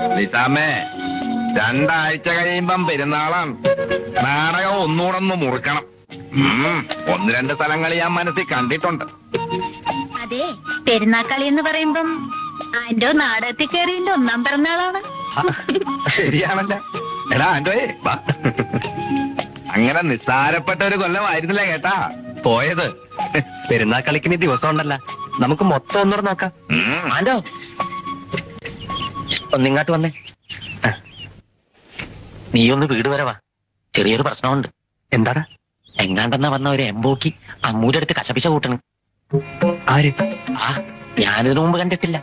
നിസാമേ രണ്ടാഴ്ച കഴിയുമ്പം പെരുന്നാളാണ് നാടകം ഒന്നുകൂടെ ഒന്ന് മുറുക്കണം ഉം, ഒന്ന് രണ്ട് സ്ഥലങ്ങൾ ഞാൻ മനസ്സിൽ കണ്ടിട്ടുണ്ട് അതെ പെരുന്നാക്കളി എന്ന് പറയുമ്പം ആന്റോ നാടകത്തിൽ കയറിയതിന്റെ ഒന്നാം പിറന്നാളാണ് ശരിയാണല്ലോ എടാ ആന്റോയെ വാ അങ്ങനെ നിസ്സാരപ്പെട്ട ഒരു കൊല്ലമായിരുന്നില്ല കേട്ടാ പോയത് പെരുന്നാൾ കളിക്കുന്ന ദിവസം ഉണ്ടല്ല നമുക്ക് മൊത്തം ഒന്നുകൂടെ നോക്കാം ഉം. ആൻഡോ ഒന്നിങ്ങോട്ട് വന്നേ ആ. നീ ഒന്ന് വീട് വരെ വാ ചെറിയൊരു പ്രശ്നമുണ്ട് എന്താടാ എങ്ങാണ്ടെന്നാ വന്ന ഒരു എംബോക്കി അമ്മൂടെ അടുത്ത് കശപിശ കൂട്ടണ് ആര് ആ ഞാനിതിനു മുമ്പ് കണ്ടിട്ടില്ല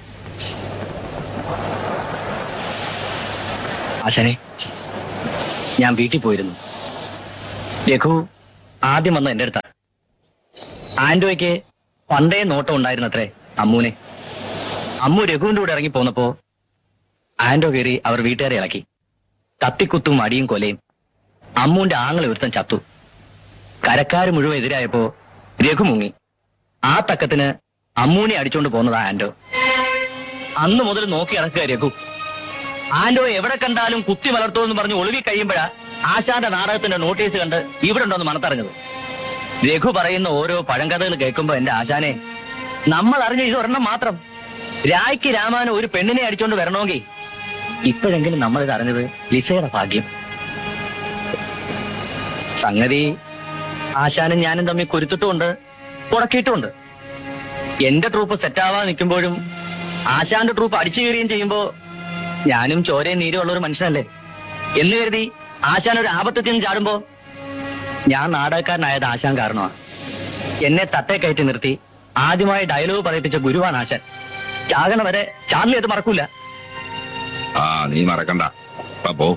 ആശാനെ ഞാൻ വീട്ടിൽ പോയിരുന്നു രഘു ആദ്യം വന്ന എന്റെ അടുത്താണ് ആന്റോയ്ക്ക് പണ്ടേ നോട്ടം ഉണ്ടായിരുന്നത്രേ അമ്മൂനെ അമ്മു രഘുവിന്റെ കൂടെ ഇറങ്ങി പോന്നപ്പോ ആന്റോ കയറി അവർ വീട്ടുകാരെ ഇളക്കി കത്തിക്കുത്തും അടിയും കൊലയും അമ്മുവിന്റെ ആങ്ങളെ ഒരുത്തൻ ചത്തു കരക്കാര് മുഴുവൻ എതിരായപ്പോ രഘു മുങ്ങി ആ തക്കത്തിന് അമ്മൂനെ അടിച്ചോണ്ട് പോന്നതാ ആന്റോ അന്ന് മുതൽ നോക്കി ഇറക്കുക രഘു ആന്റോ എവിടെ കണ്ടാലും കുത്തി വളർത്തോ എന്ന് പറഞ്ഞ് ഒളിവി കഴിയുമ്പോഴാ ആശാന്റെ നാടകത്തിന്റെ നോട്ടീസ് കണ്ട് ഇവിടെ ഉണ്ടോന്ന് മണത്തറിഞ്ഞത് രഘു പറയുന്ന ഓരോ പഴങ്കഥകൾ കേൾക്കുമ്പോ എന്റെ ആശാനെ നമ്മൾ അറിഞ്ഞ ഇത് ഒരെണ്ണം മാത്രം രായ്ക്ക് രാമാന് ഒരു പെണ്ണിനെ അടിച്ചോണ്ട് വരണമെങ്കിൽ ഇപ്പോഴെങ്കിലും നമ്മൾ ഇത് അറിഞ്ഞത് ലിസയുടെ ഭാഗ്യം സംഗതി ആശാനും ഞാനും തമ്മിൽ കുരുത്തിട്ടുമുണ്ട് ഉടക്കിയിട്ടുമുണ്ട് എന്റെ ട്രൂപ്പ് സെറ്റാവാൻ നിൽക്കുമ്പോഴും ആശാന്റെ ട്രൂപ്പ് അടിച്ചു കയറുകയും ചെയ്യുമ്പോ ഞാനും ചോരയും നീരും ഉള്ള ഒരു മനുഷ്യനല്ലേ എന്ന് കരുതി ആശാൻ ഒരു ആപത്തിൽ നിന്ന് ചാടുമ്പോ ഞാൻ നാടകക്കാരനായത് ആശാൻ കാരണമാണ് എന്നെ തട്ടേ കയറ്റി നിർത്തി ആദ്യമായി ഡയലോഗ് പറയിപ്പിച്ച ഗുരുവാണ് ആശാൻ ചാകണ വരെ ചാർലി അത് മറക്കൂല ആ നീ മറക്കണ്ട ഇപ്പൊ പോ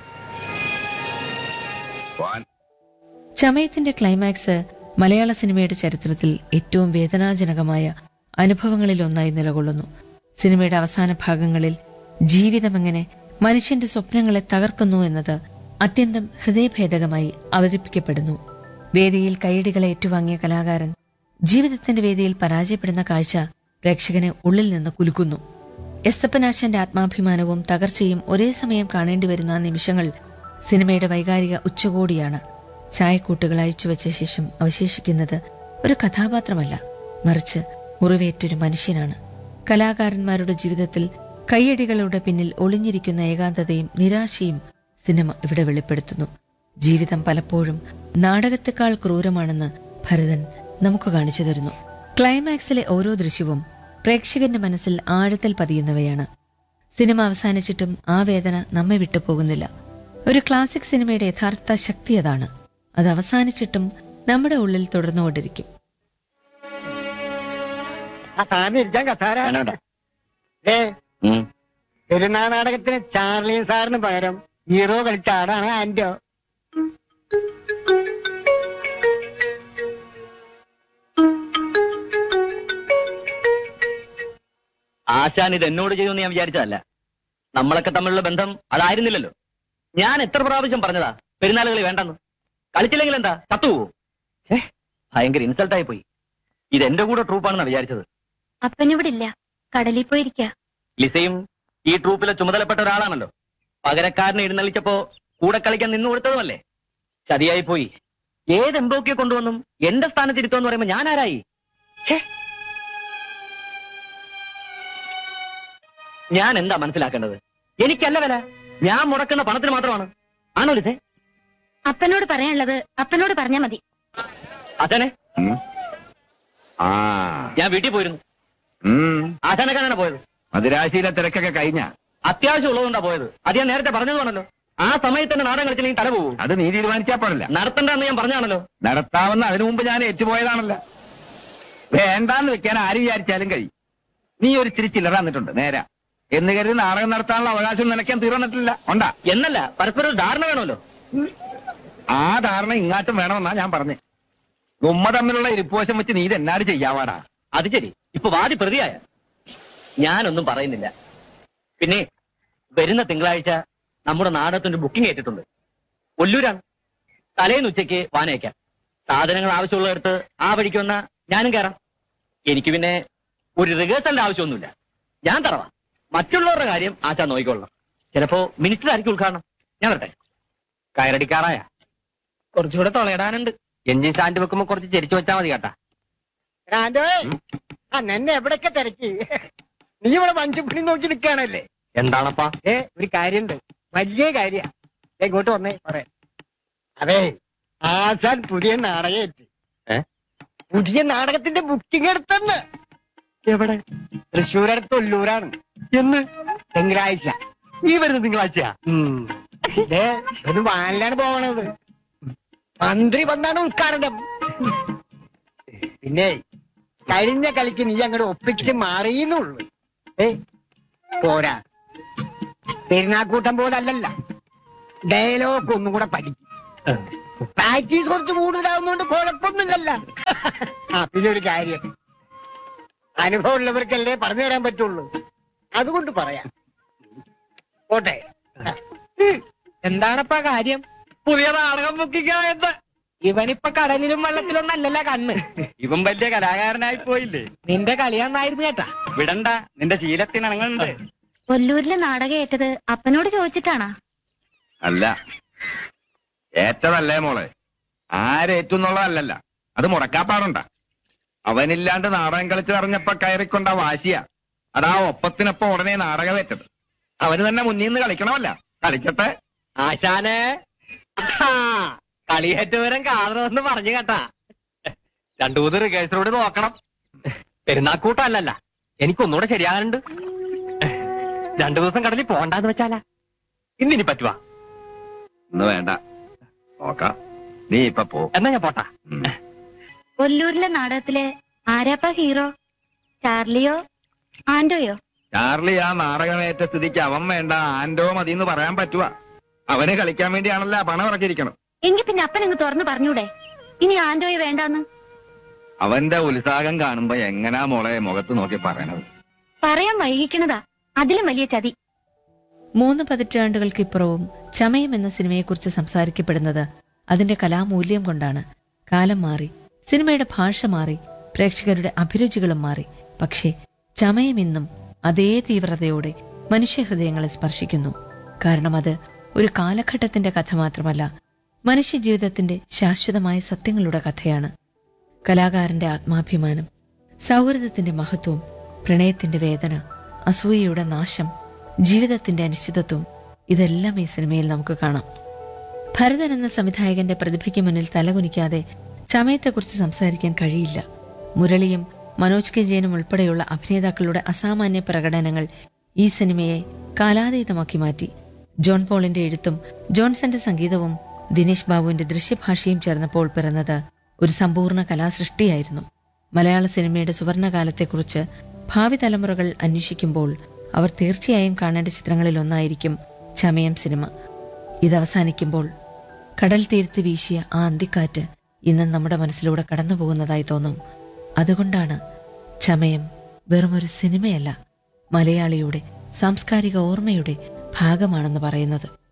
പോവാൻ ചമയത്തിന്റെ ക്ലൈമാക്സ് മലയാള സിനിമയുടെ ചരിത്രത്തിൽ ഏറ്റവും വേദനാജനകമായ അനുഭവങ്ങളിൽ ഒന്നായി നിലകൊള്ളുന്നു സിനിമയുടെ അവസാന ഭാഗങ്ങളിൽ ജീവിതമെങ്ങനെ മനുഷ്യന്റെ സ്വപ്നങ്ങളെ തകർക്കുന്നു എന്നത് അത്യന്തം ഹൃദയഭേദകമായി അവതരിപ്പിക്കപ്പെടുന്നു വേദിയിൽ കൈയടികളെ ഏറ്റുവാങ്ങിയ കലാകാരൻ ജീവിതത്തിന്റെ വേദിയിൽ പരാജയപ്പെടുന്ന കാഴ്ച പ്രേക്ഷകനെ ഉള്ളിൽ നിന്ന് കുലുക്കുന്നു എസ്തപ്പനാശന്റെ ആത്മാഭിമാനവും തകർച്ചയും ഒരേ സമയം കാണേണ്ടി വരുന്ന ആ നിമിഷങ്ങൾ സിനിമയുടെ വൈകാരിക ഉച്ചകോടിയാണ് ചായക്കൂട്ടുകൾ അയച്ചുവെച്ച ശേഷം അവശേഷിക്കുന്നത് ഒരു കഥാപാത്രമല്ല മറിച്ച് മുറിവേറ്റൊരു മനുഷ്യനാണ് കലാകാരന്മാരുടെ ജീവിതത്തിൽ കയ്യടികളുടെ പിന്നിൽ ഒളിഞ്ഞിരിക്കുന്ന ഏകാന്തതയും നിരാശയും സിനിമ ഇവിടെ വെളിപ്പെടുത്തുന്നു ജീവിതം പലപ്പോഴും നാടകത്തെക്കാൾ ക്രൂരമാണെന്ന് ഭരതൻ നമുക്ക് കാണിച്ചു തരുന്നു ക്ലൈമാക്സിലെ ഓരോ ദൃശ്യവും പ്രേക്ഷകന്റെ മനസ്സിൽ ആഴത്തിൽ പതിയുന്നവയാണ് സിനിമ അവസാനിച്ചിട്ടും ആ വേദന നമ്മെ വിട്ടുപോകുന്നില്ല ഒരു ക്ലാസിക് സിനിമയുടെ യഥാർത്ഥ ശക്തി അതാണ് അത് അവസാനിച്ചിട്ടും നമ്മുടെ ഉള്ളിൽ തുടർന്നുകൊണ്ടിരിക്കും ആ സാറിന് ഇരിക്കാൻ കസാര ഏ പെരുന്നാൾ നാടകത്തിന് ചാർലി സാറിന് പകരം ഹീറോ കളിച്ച ആടാണ് ആന്റോ ആശാൻ ഇത് എന്നോട് ചെയ്യുമെന്ന് ഞാൻ വിചാരിച്ചതല്ല നമ്മളൊക്കെ തമ്മിലുള്ള ബന്ധം അതായിരുന്നില്ലല്ലോ ഞാൻ എത്ര പ്രാവശ്യം പറഞ്ഞതാ പെരുന്നാളുകൾ വേണ്ടെന്ന് കളിച്ചില്ലെങ്കിൽ എന്താ ചത്തുപോകും ഛേ ഭയങ്കര ഇൻസൾട്ട് ആയി പോയി ഇത് എന്റെ കൂടെ ട്രൂപ്പാണെന്നാ വിചാരിച്ചത് അപ്പനിവിടെ ഇല്ല കടലിൽ പോയിരിക്ക ലിസയും ഈ ട്രൂപ്പിലെ ചുമതലപ്പെട്ട ഒരാളാണല്ലോ പകരക്കാരനെ എഴുന്നള്ളിച്ചപ്പോ കൂടെ കളിക്കാൻ നിന്നു കൊടുത്തതുമല്ലേ ചതിയായി പോയി ഏത് എംബോക്കിയെ കൊണ്ടുവന്നും എന്റെ സ്ഥാനത്തിരുത്തോന്ന് പറയുമ്പോ ഞാൻ ആരായി ഛേ. ഞാൻ എന്താ മനസ്സിലാക്കേണ്ടത് എനിക്കല്ല വില ഞാൻ മുടക്കുന്ന പണത്തിന് മാത്രമാണ് ആണോ ലിസേ അപ്പനോട് പറയാനുള്ളത് അപ്പനോട് പറഞ്ഞാ മതി അച്ഛനെ ഉം. ആ ഞാൻ വീട്ടിൽ പോയിരുന്നു ഉം. ആശാനൊക്കെ അങ്ങനെ പോയത് മദിരാശിയിലെ തിരക്കൊക്കെ കഴിഞ്ഞ അത്യാവശ്യം ഉള്ളതുകൊണ്ടാ പോയത് അത് ഞാൻ നേരത്തെ പറഞ്ഞതുമാണല്ലോ ആ സമയത്ത് തന്നെ നാടകം കളിച്ചില്ലെങ്കിൽ തല പോകും അത് നീ തീരുമാനിച്ചാ പാടില്ല നടത്തണ്ടെന്ന് ഞാൻ പറഞ്ഞാണല്ലോ നടത്താമെന്ന് അതിനു മുമ്പ് ഞാൻ ഏറ്റുപോയതാണല്ലോ വേണ്ടാന്ന് വെക്കാൻ ആര് വിചാരിച്ചാലും കഴിയും നീ ഒരു ഇച്ചിരി ചില്ലറ തന്നിട്ടുണ്ട് നേരാ എന്ന് കരുതി നാടകം നടത്താനുള്ള അവകാശം നിനക്കാൻ തീർന്നിട്ടില്ല ഉണ്ടാ എന്നല്ല പരസ്പരം ഒരു ധാരണ വേണമല്ലോ ആ ധാരണ ഇങ്ങാട്ടും വേണമെന്നാ ഞാൻ പറഞ്ഞേ ഉമ്മ തമ്മിലുള്ള ഇരിപ്പോശം വെച്ച് നീ ഇതെന്നാട് ചെയ്യാവാടാ അത് ശരി ഇപ്പൊ വാദി പ്രതിയായ ഞാനൊന്നും പറയുന്നില്ല പിന്നെ വരുന്ന തിങ്കളാഴ്ച നമ്മുടെ നാടകത്തിന്റെ ബുക്കിംഗ് ഏറ്റിട്ടുണ്ട് ഒല്ലൂരാണ് തലേന്ന് ഉച്ചയ്ക്ക് വാനയക്കാം സാധനങ്ങൾ ആവശ്യമുള്ളിടത്ത് ആ വഴിക്ക് വന്ന ഞാനും കയറാം എനിക്ക് പിന്നെ ഒരു റിഹേഴ്സലിന്റെ ആവശ്യമൊന്നുമില്ല ഞാൻ തറവാ മറ്റുള്ളവരുടെ കാര്യം ആശാ നോക്കിക്കൊള്ളണം ചിലപ്പോ മിനിറ്റിലായിരിക്കും ഉദ്ഘാടനം ഞാൻ വരട്ടെ കയറടിക്കാറായ കുറച്ചുകൂടെ തുളയിടാനുണ്ട് എഞ്ചിൻ സ്റ്റാൻഡ് വെക്കുമ്പോ കുറച്ച് ചെരിച്ചു വെച്ചാ മതി കേട്ടാ ആ നിന്നെ എവിടൊക്കെ തിരക്കി നീ ഇവിടെ മഞ്ചുപണി നോക്കി നിൽക്കുകയാണല്ലേ എന്താണപ്പാ ഏ ഒരു കാര്യണ്ട് വലിയ കാര്യ ഇങ്ങോട്ട് വന്നേ പറയാം അതെ ആശാൻ പുതിയ നാടകം എത്തി ഏ? പുതിയ നാടകത്തിന്റെ ബുക്കിംഗ് എടുത്തെന്ന് എവിടെ തൃശ്ശൂരടുത്ത് ഒല്ലൂരാണ് എന്ന് തിങ്കളാഴ്ച ഈ വരുന്ന തിങ്കളാഴ്ചയാ ഉം. ദേ, ഒരു വാനിലാണ് പോകണത് മന്ത്രി വന്നാണ് ഉദ്ഘാടനം പിന്നെ കഴിഞ്ഞ കളിക്ക് നീ അങ്ങോട്ട് ഒപ്പിച്ച് മാറിയെന്നുള്ളു ഏ പോരാ പെരുന്നാക്കൂട്ടം പോലല്ലല്ല ഡയലോഗ് ഒന്നും കൂടെ പഠിക്കും പ്രാക്ടീസ് കുറച്ച് കൂടുതലാവുന്നതുകൊണ്ട് കുഴപ്പമൊന്നുമില്ലല്ല ആ പിന്നെ ഒരു കാര്യം അനുഭവമുള്ളവർക്കല്ലേ പറഞ്ഞു തരാൻ പറ്റുള്ളൂ അതുകൊണ്ട് പറയാം പോട്ടെ എന്താണപ്പാ കാര്യം പുതിയ നാടകം ബുക്കിക്കായത് ഇവനിപ്പൊ കടലിലും വെള്ളത്തിലും നല്ലല്ല കണ്ണ് ഇവൻ വലിയ കലാകാരനായി പോയില്ലേ നിന്റെ കളിയാന്നായിരുന്നു കേട്ടാ വിടണ്ട നിന്റെ ശീലത്തിനിണങ്ങുന്നുണ്ട് കൊല്ലൂരിലെ നാടകം ഏറ്റത് അപ്പനോട് ചോദിച്ചിട്ടാണാ അല്ല ഏറ്റതല്ലേ മോളെ ആരേറ്റുന്നുള്ളതല്ലല്ല അത് മുടക്കാപ്പാടുണ്ട അവനില്ലാണ്ട് നാടകം കളിച്ച് പറഞ്ഞപ്പോ കയറിക്കൊണ്ട വാശിയ അതാ ഒപ്പത്തിനൊപ്പം ഉടനെ നാടകം ഏറ്റത് അവന് തന്നെ മുന്നിൽ നിന്ന് കളിക്കണമല്ല കളിക്കട്ടെ ആശാനെ ആ, കളിയേറ്റവരം കാണണമെന്ന് പറഞ്ഞു കേട്ടാ രണ്ടു മൂന്ന് റിഹേഴ്സലോട് നോക്കണം പെരുന്നാക്കൂട്ടല്ലല്ല എനിക്കൊന്നുകൂടെ ശരിയാകാനുണ്ട് രണ്ടു ദിവസം കടലിൽ പോണ്ടാന്ന് വെച്ചാലാ ഇന്നിനി പറ്റുവാ ഇന്ന് വേണ്ട നോക്കാം നീ ഇപ്പൊ പോ എന്നാ ഞാൻ പോട്ടാ ഉം. കൊല്ലൂരിലെ നാടകത്തിലെ ആരാപ്പ ഹീറോ ചാർലിയോ ആന്റോയോ ചാർലി ആ നാടകമേറ്റ സ്ഥിതിക്ക് അവൻ വേണ്ട ആൻഡോ മതി എന്ന് പറയാൻ പറ്റുവാ അവന് കളിക്കാൻ വേണ്ടിയാണല്ലോ ആ പണം ഇറക്കിയിരിക്കണം എങ്കിൽ പിന്നെ അപ്പനങ്ങ് തുറന്നു പറഞ്ഞൂടെ ഇനി ആന്റോയെ വേണ്ടാന്ന് അവന്റെ ഉത്സാഹം കാണുമ്പോ എങ്ങനാ മോളെ മുഖത്ത് നോക്കി പറയണത് പറയാൻ വൈകിക്കണതാ അതിലും വലിയ ചതി മൂന്ന് പതിറ്റാണ്ടുകൾക്കിപ്പുറവും ചമയം എന്ന സിനിമയെക്കുറിച്ച് സംസാരിക്കപ്പെടുന്നത് അതിന്റെ കലാമൂല്യം കൊണ്ടാണ് കാലം മാറി സിനിമയുടെ ഭാഷ മാറി പ്രേക്ഷകരുടെ അഭിരുചികളും മാറി പക്ഷേ ചമയം ഇന്നും അതേ തീവ്രതയോടെ മനുഷ്യഹൃദയങ്ങളെ സ്പർശിക്കുന്നു കാരണം അത് ഒരു കാലഘട്ടത്തിന്റെ കഥ മാത്രമല്ല മനുഷ്യജീവിതത്തിന്റെ ശാശ്വതമായ സത്യങ്ങളുടെ കഥയാണ് കലാകാരന്റെ ആത്മാഭിമാനം സൗഹൃദത്തിന്റെ മഹത്വം പ്രണയത്തിന്റെ വേദന അസൂയയുടെ നാശം ജീവിതത്തിന്റെ അനിശ്ചിതത്വം ഇതെല്ലാം ഈ സിനിമയിൽ നമുക്ക് കാണാം ഭരതൻ എന്ന സംവിധായകന്റെ പ്രതിഭയ്ക്ക് മുന്നിൽ തലകുനിക്കാതെ ചമയത്തെക്കുറിച്ച് സംസാരിക്കാൻ കഴിയില്ല മുരളിയും മനോജ് കെ ജയനും ഉൾപ്പെടെയുള്ള അഭിനേതാക്കളുടെ അസാമാന്യ പ്രകടനങ്ങൾ ഈ സിനിമയെ കാലാതീതമാക്കി മാറ്റി ജോൺ പോളിന്റെ എഴുത്തും ജോൺസന്റെ സംഗീതവും ദിനേശ് ബാബുവിന്റെ ദൃശ്യഭാഷയും ചേർന്നപ്പോൾ പിറന്നത് ഒരു സമ്പൂർണ്ണ കലാസൃഷ്ടിയായിരുന്നു മലയാള സിനിമയുടെ സുവർണകാലത്തെക്കുറിച്ച് ഭാവി തലമുറകൾ അന്വേഷിക്കുമ്പോൾ അവർ തീർച്ചയായും കാണേണ്ട ചിത്രങ്ങളിൽ ഒന്നായിരിക്കും ചമയം സിനിമ ഇത് അവസാനിക്കുമ്പോൾ കടൽ തീരത്ത് വീശിയ ആ അന്തിക്കാറ്റ് ഇന്നും നമ്മുടെ മനസ്സിലൂടെ കടന്നു പോകുന്നതായി തോന്നും അതുകൊണ്ടാണ് ചമയം വെറുമൊരു സിനിമയല്ല മലയാളിയുടെ സാംസ്കാരിക ഓർമ്മയുടെ ഭാഗമാണെന്ന് പറയുന്നത്